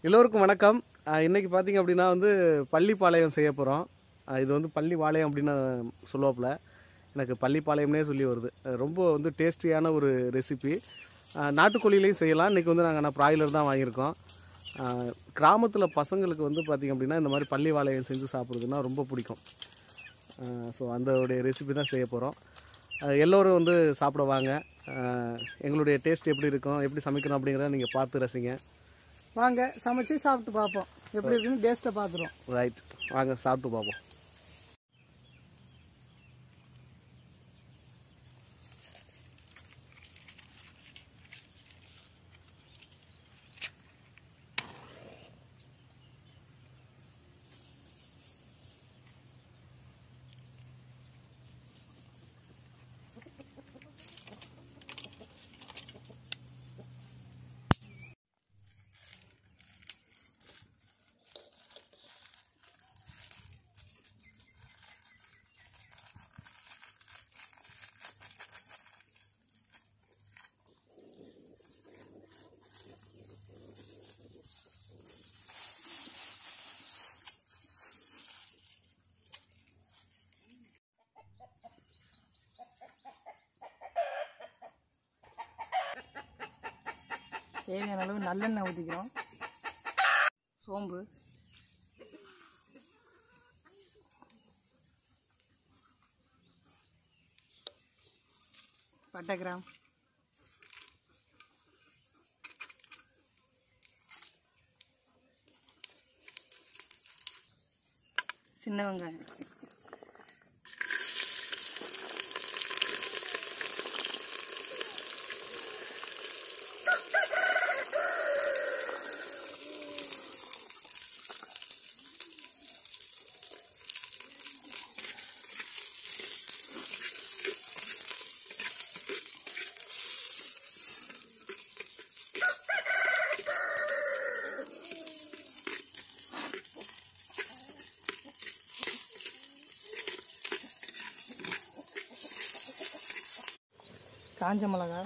எல்லோருக்கும் வணக்கம் அஹ் இன்னைக்கு பார்த்தீங்க அப்படின்னா வந்து பள்ளிப்பாளையம் செய்ய போகிறோம் இது வந்து பள்ளிப்பாளையம் அப்படின்னு சொல்லுவாப்புல எனக்கு பள்ளிப்பாளையம்னே சொல்லி வருது அஹ் ரொம்ப வந்து டேஸ்டியான ஒரு ரெசிபி நாட்டுக்கோழிலையும் செய்யலாம் இன்றைக்கி வந்து நாங்கள் நான் ப்ராய்லர் தான் வாங்கியிருக்கோம் கிராமத்தில் பசங்களுக்கு வந்து பார்த்திங்க அப்படின்னா இந்த மாதிரி பள்ளி வாழையம் செஞ்சு சாப்பிட்றதுன்னா ரொம்ப பிடிக்கும் ஸோ அந்த ரெசிபி தான் செய்ய போகிறோம் எல்லோரும் வந்து சாப்பிட வாங்க அஹ் எங்களுடைய டேஸ்ட் எப்படி இருக்கும் எப்படி சமைக்கணும் அப்படிங்கிறத நீங்கள் பார்த்து ரசிங்க வாங்க சமைச்சு சாப்பிட்டு பார்ப்போம் எப்படி இருக்குன்னு டேஸ்ட்டை பார்த்துருவோம் ரைட் வாங்க சாப்பிட்டு பார்ப்போம் தேவையான அளவு நல்லெண்ணெய் ஊற்றிக்கிறோம் சோம்பு பட்டை கிராம் சின்ன வெங்காயம் காஞ்ச மிளகா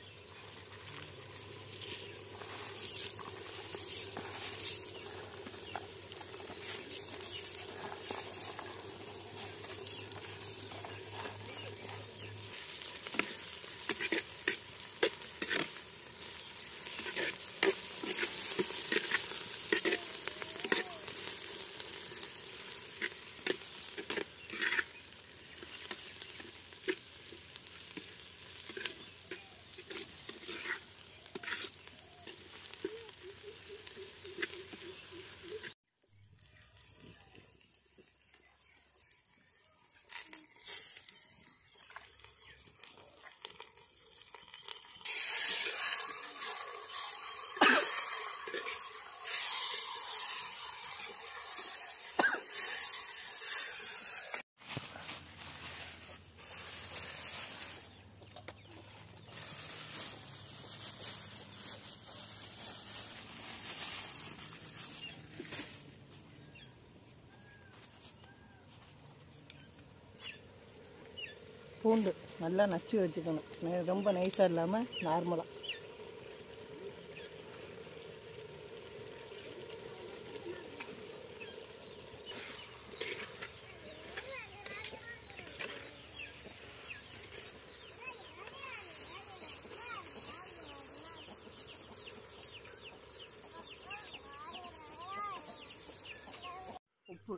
பூண்டு நல்லா நச்சு வச்சுக்கணும் நெ- ரொம்ப நைஸாக இல்லாமல் நார்மலாக உப்பு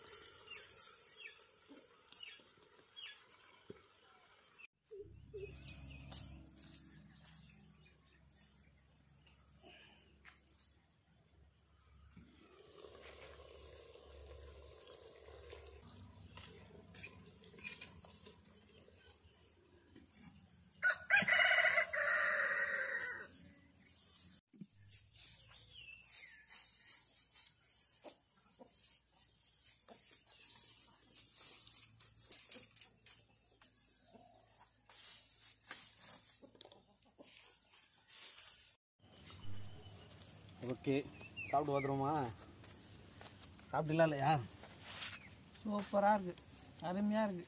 ஓகே சாப்பிட்டு பார்த்துருவோமா சாப்பிட்டுலாம் இல்லையா சூப்பராக இருக்குது அருமையாக இருக்குது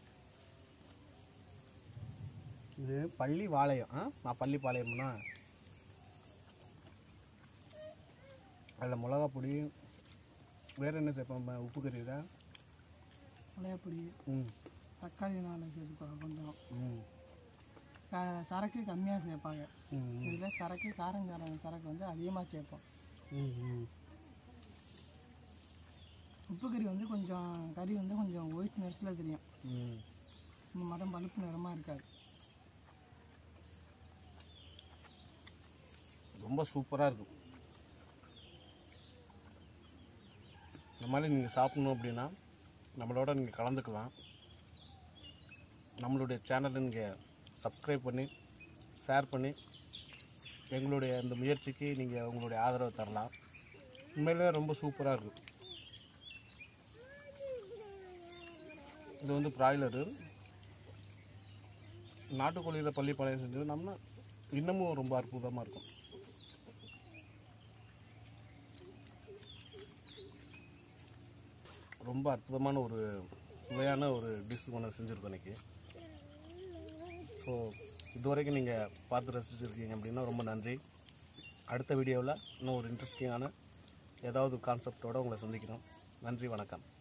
இது பள்ளி வாளையம் ஆ நான் பள்ளிப்பாளையம்னா அதில் மிளகா பொடி வேறு என்ன சேர்ப்போம் உப்பு கறியில் மிளகாப்பொடி ம் தக்காளி நாலு சேர்த்துப்பாங்க கொஞ்சம் ம் க- சரக்கு கம்மியாக சேர்ப்பாங்க ம் இதில் சரக்கு காரங்காரம் சரக்கு வந்து அதிகமாக சேர்ப்போம் ம் ம் உப்பு கறி வந்து கொஞ்சம் கறி வந்து கொஞ்சம் ஒயிட் நிறத்தில் தெரியும் ம் இந்த மரம் பழுப்பு நிறமாக இருக்காது ரொம்ப சூப்பராக இருக்கும் இந்த மாதிரி நீங்கள் சாப்பிடணும் அப்படின்னா நம்மளோட நீங்கள் கலந்துக்கலாம் நம்மளுடைய சேனலை நீங்கள் சப்ஸ்கிரைப் பண்ணி ஷேர் பண்ணி எங்களுடைய இந்த முயற்சிக்கு நீங்கள் உங்களுடைய ஆதரவு தரலாம் உண்மையிலே ரொம்ப சூப்பராக இருக்கும் இது வந்து பிராய்லரு நாட்டுக்கோழியில் பள்ளிப்பாளையம் செஞ்சோம்னா இன்னமும் ரொம்ப அற்புதமாக இருக்கும் ரொம்ப அற்புதமான ஒரு சுவையான ஒரு டிஷ் ஒன்று செஞ்சுருக்கோம் இன்னைக்கு ஸோ இதுவரைக்கும் நீங்கள் பார்த்து ரசிச்சிருக்கீங்க அப்படின்னா ரொம்ப நன்றி அடுத்த வீடியோவில் இன்னும் ஒரு இன்ட்ரெஸ்டிங்கான ஏதாவது கான்செப்டோடு உங்களை சந்திக்கிறோம் நன்றி வணக்கம்